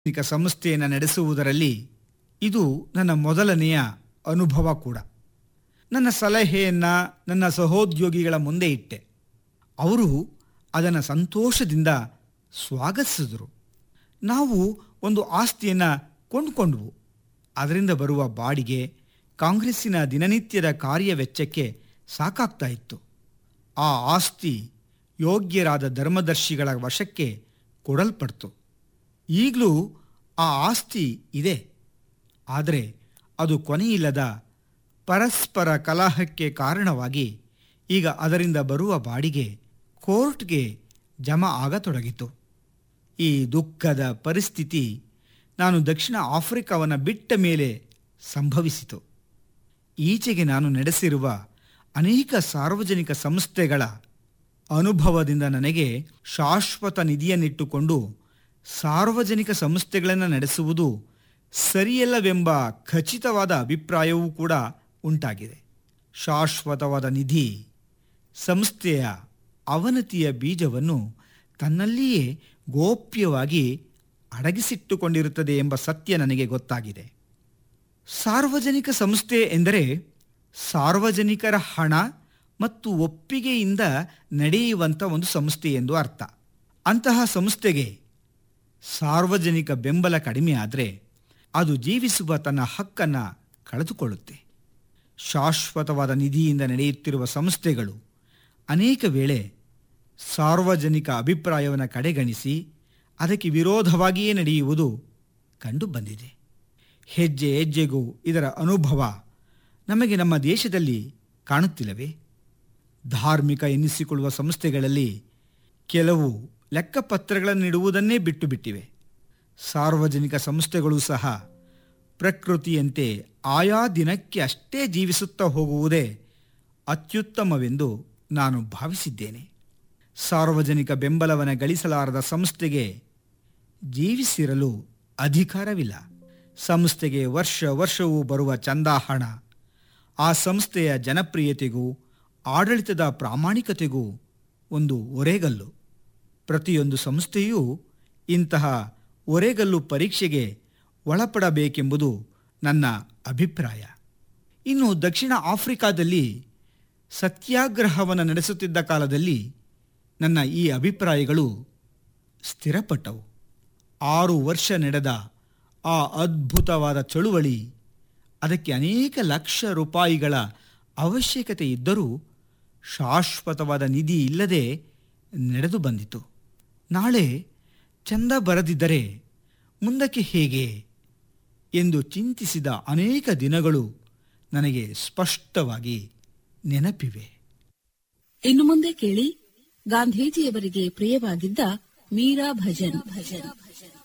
ಸಾರ್ವಜನಿಕ ಸಂಸ್ಥೆಯನ್ನು ನಡೆಸುವುದರಲ್ಲಿ ಇದು ನನ್ನ ಮೊದಲನೆಯ ಅನುಭವ ಕೂಡ ನನ್ನ ಸಲಹೆಯನ್ನು ನನ್ನ ಸಹೋದ್ಯೋಗಿಗಳ ಮುಂದೆ ಇಟ್ಟೆ ಅವರು ಅದನ್ನು ಸಂತೋಷದಿಂದ ಸ್ವಾಗತಿಸಿದರು ನಾವು ಒಂದು ಆಸ್ತಿಯನ್ನು ಕೊಂಡುಕೊಂಡ್ವು ಅದರಿಂದ ಬರುವ ಬಾಡಿಗೆ ಕಾಂಗ್ರೆಸ್ಸಿನ ದಿನನಿತ್ಯದ ಕಾರ್ಯವೆಚ್ಚಕ್ಕೆ ಸಾಕಾಗ್ತಾ ಇತ್ತು ಆ ಆಸ್ತಿ ಯೋಗ್ಯರಾದ ಧರ್ಮದರ್ಶಿಗಳ ವಶಕ್ಕೆ ಕೊಡಲ್ಪಡ್ತು ಈಗಲೂ ಆ ಆಸ್ತಿ ಇದೆ ಆದರೆ ಅದು ಕೊನೆಯಿಲ್ಲದ ಪರಸ್ಪರ ಕಲಹಕ್ಕೆ ಕಾರಣವಾಗಿ ಈಗ ಅದರಿಂದ ಬರುವ ಬಾಡಿಗೆ ಕೋರ್ಟ್ಗೆ ಜಮಾ ಆಗತೊಡಗಿತು ಈ ದುಃಖದ ಪರಿಸ್ಥಿತಿ ನಾನು ದಕ್ಷಿಣ ಆಫ್ರಿಕಾವನ್ನು ಬಿಟ್ಟ ಮೇಲೆ ಸಂಭವಿಸಿತು ಈಚೆಗೆ ನಾನು ನಡೆಸಿರುವ ಅನೇಕ ಸಾರ್ವಜನಿಕ ಸಂಸ್ಥೆಗಳ ಅನುಭವದಿಂದ ನನಗೆ ಶಾಶ್ವತ ನಿಧಿಯನ್ನಿಟ್ಟುಕೊಂಡು ಸಾರ್ವಜನಿಕ ಸಂಸ್ಥೆಗಳನ್ನು ನಡೆಸುವುದು ಸರಿಯಲ್ಲವೆಂಬ ಖಚಿತವಾದ ಅಭಿಪ್ರಾಯವೂ ಕೂಡ ಉಂಟಾಗಿದೆ ಶಾಶ್ವತವಾದ ನಿಧಿ ಸಂಸ್ಥೆಯ ಅವನತಿಯ ಬೀಜವನ್ನು ತನ್ನಲ್ಲಿಯೇ ಗೋಪ್ಯವಾಗಿ ಅಡಗಿಸಿಟ್ಟುಕೊಂಡಿರುತ್ತದೆ ಎಂಬ ಸತ್ಯ ನನಗೆ ಗೊತ್ತಾಗಿದೆ ಸಾರ್ವಜನಿಕ ಸಂಸ್ಥೆ ಎಂದರೆ ಸಾರ್ವಜನಿಕರ ಹಣ ಮತ್ತು ಒಪ್ಪಿಗೆಯಿಂದ ನಡೆಯುವಂಥ ಒಂದು ಸಂಸ್ಥೆ ಎಂದು ಅರ್ಥ ಅಂತಹ ಸಂಸ್ಥೆಗೆ ಸಾರ್ವಜನಿಕ ಬೆಂಬಲ ಕಡಿಮೆ ಆದರೆ ಅದು ಜೀವಿಸುವ ತನ್ನ ಹಕ್ಕನ್ನು ಕಳೆದುಕೊಳ್ಳುತ್ತೆ ಶಾಶ್ವತವಾದ ನಿಧಿಯಿಂದ ನಡೆಯುತ್ತಿರುವ ಸಂಸ್ಥೆಗಳು ಅನೇಕ ವೇಳೆ ಸಾರ್ವಜನಿಕ ಅಭಿಪ್ರಾಯವನ್ನು ಕಡೆಗಣಿಸಿ ಅದಕ್ಕೆ ವಿರೋಧವಾಗಿಯೇ ನಡೆಯುವುದು ಕಂಡುಬಂದಿದೆ ಹೆಜ್ಜೆ ಹೆಜ್ಜೆಗೂ ಇದರ ಅನುಭವ ನಮಗೆ ನಮ್ಮ ದೇಶದಲ್ಲಿ ಕಾಣುತ್ತಿಲ್ಲವೇ ಧಾರ್ಮಿಕ ಎನ್ನಿಸಿಕೊಳ್ಳುವ ಸಂಸ್ಥೆಗಳಲ್ಲಿ ಕೆಲವು ಲೆಕ್ಕಪತ್ರಗಳನ್ನು ನೀಡುವುದನ್ನೇ ಬಿಟ್ಟು ಬಿಟ್ಟಿವೆ ಸಾರ್ವಜನಿಕ ಸಂಸ್ಥೆಗಳು ಸಹ ಪ್ರಕೃತಿಯಂತೆ ಆಯಾ ದಿನಕ್ಕೆ ಅಷ್ಟೇ ಜೀವಿಸುತ್ತಾ ಹೋಗುವುದೇ ಅತ್ಯುತ್ತಮವೆಂದು ನಾನು ಭಾವಿಸಿದ್ದೇನೆ ಸಾರ್ವಜನಿಕ ಬೆಂಬಲವನ್ನು ಗಳಿಸಲಾರದ ಸಂಸ್ಥೆಗೆ ಜೀವಿಸಿರಲು ಅಧಿಕಾರವಿಲ್ಲ ಸಂಸ್ಥೆಗೆ ವರ್ಷ ವರ್ಷವೂ ಬರುವ ಚಂದಾ ಹಣ ಆ ಸಂಸ್ಥೆಯ ಜನಪ್ರಿಯತೆಗೂ ಆಡಳಿತದ ಪ್ರಾಮಾಣಿಕತೆಗೂ ಒಂದು ಒರೆಗಲ್ಲು ಪ್ರತಿಯೊಂದು ಸಂಸ್ಥೆಯೂ ಇಂತಹ ಒರೆಗಲ್ಲು ಪರೀಕ್ಷೆಗೆ ಒಳಪಡಬೇಕೆಂಬುದು ನನ್ನ ಅಭಿಪ್ರಾಯ ಇನ್ನು ದಕ್ಷಿಣ ಆಫ್ರಿಕಾದಲ್ಲಿ ಸತ್ಯಾಗ್ರಹವನ್ನು ನಡೆಸುತ್ತಿದ್ದ ಕಾಲದಲ್ಲಿ ನನ್ನ ಈ ಅಭಿಪ್ರಾಯಗಳು ಸ್ಥಿರಪಟ್ಟವು ಆರು ವರ್ಷ ನಡೆದ ಆ ಅದ್ಭುತವಾದ ಚಳುವಳಿ ಅದಕ್ಕೆ ಅನೇಕ ಲಕ್ಷ ರೂಪಾಯಿಗಳ ಅವಶ್ಯಕತೆ ಇದ್ದರೂ ಶಾಶ್ವತವಾದ ನಿಧಿ ಇಲ್ಲದೆ ನಡೆದು ಬಂದಿತು ನಾಳೆ ಚಂದ ಬರದಿದ್ದರೆ ಮುಂದಕ್ಕೆ ಹೇಗೆ ಎಂದು ಚಿಂತಿಸಿದ ಅನೇಕ ದಿನಗಳು ನನಗೆ ಸ್ಪಷ್ಟವಾಗಿ ನೆನಪಿವೆ ಇನ್ನು ಮುಂದೆ ಕೇಳಿ ಗಾಂಧೀಜಿಯವರಿಗೆ ಪ್ರಿಯವಾಗಿದ್ದ ಮೀರಾ ಭಜನ್ ಭಜನ್ ಭಜನ್